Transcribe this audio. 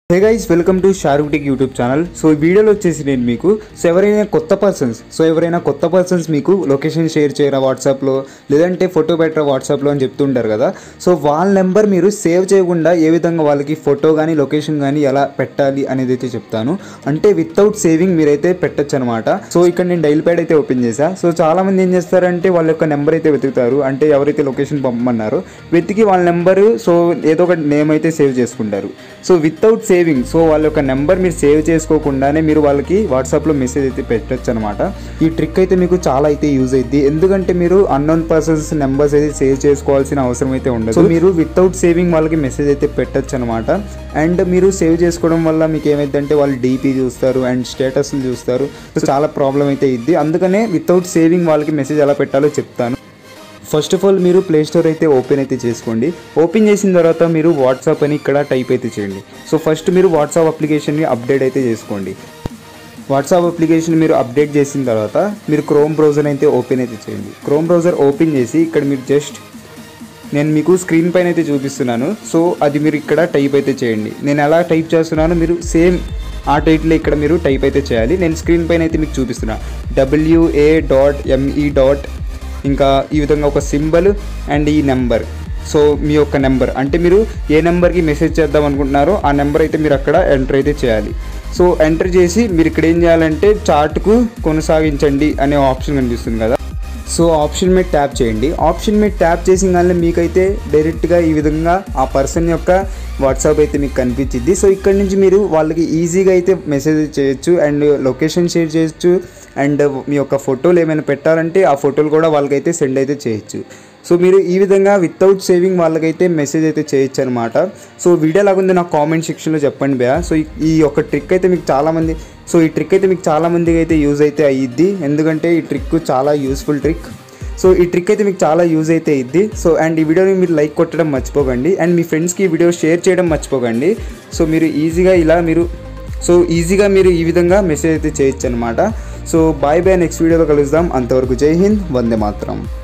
hey guys welcome to Shahrukh tech YouTube channel so ఈ వీడియోలో వచ్చేసి నేను మీకు సో ఎవరైనా కొత్త పర్సన్స్ సో ఎవరైనా కొత్త పర్సన్స్ మీకు లొకేషన్ షేర్ చేయరా వాట్సాప్లో లేదంటే ఫోటో పెట్టరా వాట్సాప్లో అని చెప్తుంటారు కదా సో వాళ్ళ నెంబర్ మీరు సేవ్ చేయకుండా ఏ విధంగా వాళ్ళకి ఫోటో కానీ లొకేషన్ కానీ ఎలా పెట్టాలి అనేది అయితే చెప్తాను అంటే వితౌట్ సేవింగ్ మీరైతే పెట్టచ్చు అనమాట సో ఇక్కడ నేను డైల్ ప్యాడ్ అయితే ఓపెన్ చేశా సో చాలా మంది ఏం చేస్తారంటే వాళ్ళ యొక్క నెంబర్ అయితే వెతుకుతారు అంటే ఎవరైతే లొకేషన్ పంపమన్నారో వెతికి వాళ్ళ నెంబరు సో ఏదో ఒక నేమ్ అయితే సేవ్ చేసుకుంటారు సో వితౌట్ సేవింగ్ సో వాళ్ళ యొక్క నెంబర్ మీరు సేవ్ చేసుకోకుండానే మీరు వాళ్ళకి వాట్సాప్లో మెసేజ్ అయితే పెట్టచ్చు అనమాట ఈ ట్రిక్ అయితే మీకు చాలా అయితే యూజ్ అయింది ఎందుకంటే మీరు అన్నోన్ పర్సన్స్ నెంబర్స్ అయితే సేవ్ చేసుకోవాల్సిన అవసరం అయితే ఉండదు సో మీరు వితౌట్ సేవింగ్ వాళ్ళకి మెసేజ్ అయితే పెట్టచ్చు అనమాట అండ్ మీరు సేవ్ చేసుకోవడం వల్ల మీకు ఏమైందంటే వాళ్ళు డీపీ చూస్తారు అండ్ స్టేటస్లు చూస్తారు సో చాలా ప్రాబ్లం అయితే ఇద్ది అందుకనే వితౌట్ సేవింగ్ వాళ్ళకి మెసేజ్ ఎలా పెట్టాలో చెప్తాను ఫస్ట్ ఆఫ్ ఆల్ మీరు ప్లే స్టోర్ అయితే ఓపెన్ అయితే చేసుకోండి ఓపెన్ చేసిన తర్వాత మీరు వాట్సాప్ అని ఇక్కడ టైప్ అయితే చేయండి సో ఫస్ట్ మీరు వాట్సాప్ అప్లికేషన్ని అప్డేట్ అయితే చేసుకోండి వాట్సాప్ అప్లికేషన్ మీరు అప్డేట్ చేసిన తర్వాత మీరు క్రోమ్ బ్రౌజర్ అయితే ఓపెన్ అయితే చేయండి క్రోమ్ బ్రౌజర్ ఓపెన్ చేసి ఇక్కడ మీరు జస్ట్ నేను మీకు స్క్రీన్ పైన అయితే చూపిస్తున్నాను సో అది మీరు ఇక్కడ టైప్ అయితే చేయండి నేను ఎలా టైప్ చేస్తున్నానో మీరు సేమ్ ఆ టైట్లో ఇక్కడ మీరు టైప్ అయితే చేయాలి నేను స్క్రీన్ పైన అయితే మీకు చూపిస్తున్నాను డబ్ల్యూఏ డాట్ ఎంఈ డాట్ ఇంకా ఈ విధంగా ఒక సింబల్ అండ్ ఈ నెంబర్ సో మీ యొక్క నెంబర్ అంటే మీరు ఏ నెంబర్కి మెసేజ్ చేద్దాం అనుకుంటున్నారో ఆ నెంబర్ అయితే మీరు అక్కడ ఎంటర్ అయితే చేయాలి సో ఎంటర్ చేసి మీరు ఇక్కడ ఏం చేయాలంటే చార్ట్కు కొనసాగించండి అనే ఆప్షన్ కనిపిస్తుంది కదా సో ఆప్షన్ మీద ట్యాప్ చేయండి ఆప్షన్ మీద ట్యాప్ చేసిన కానీ మీకైతే డైరెక్ట్గా ఈ విధంగా ఆ పర్సన్ యొక్క వాట్సాప్ అయితే మీకు కనిపించింది సో ఇక్కడ నుంచి మీరు వాళ్ళకి ఈజీగా అయితే మెసేజ్ చేయొచ్చు అండ్ లొకేషన్ షేర్ చేయొచ్చు అండ్ మీ యొక్క ఫోటోలు ఏమైనా పెట్టాలంటే ఆ ఫోటోలు కూడా వాళ్ళకైతే సెండ్ అయితే చేయొచ్చు సో మీరు ఈ విధంగా వితౌట్ సేవింగ్ వాళ్ళకైతే మెసేజ్ అయితే చేయొచ్చు అనమాట సో వీడియో లాగుంది నాకు కామెంట్ సెక్షన్లో చెప్పండి భయ సో ఈ- ఈ యొక్క ట్రిక్ అయితే మీకు చాలామంది సో ఈ ట్రిక్ అయితే మీకు చాలా మందికి అయితే యూజ్ అయితే అయ్యిద్ది ఎందుకంటే ఈ ట్రిక్ చాలా యూస్ఫుల్ ట్రిక్ సో ఈ ట్రిక్ అయితే మీకు చాలా యూజ్ అయితే అయ్యిద్ది సో అండ్ ఈ వీడియోని మీరు లైక్ కొట్టడం మర్చిపోకండి అండ్ మీ ఫ్రెండ్స్కి ఈ వీడియో షేర్ చేయడం మర్చిపోకండి సో మీరు ఈజీగా ఇలా మీరు సో ఈజీగా మీరు ఈ విధంగా మెసేజ్ అయితే చేయొచ్చు అనమాట సో బాయ్ బాయ్ నెక్స్ట్ వీడియోలో కలుద్దాం అంతవరకు జై హింద్ వందే మాత్రం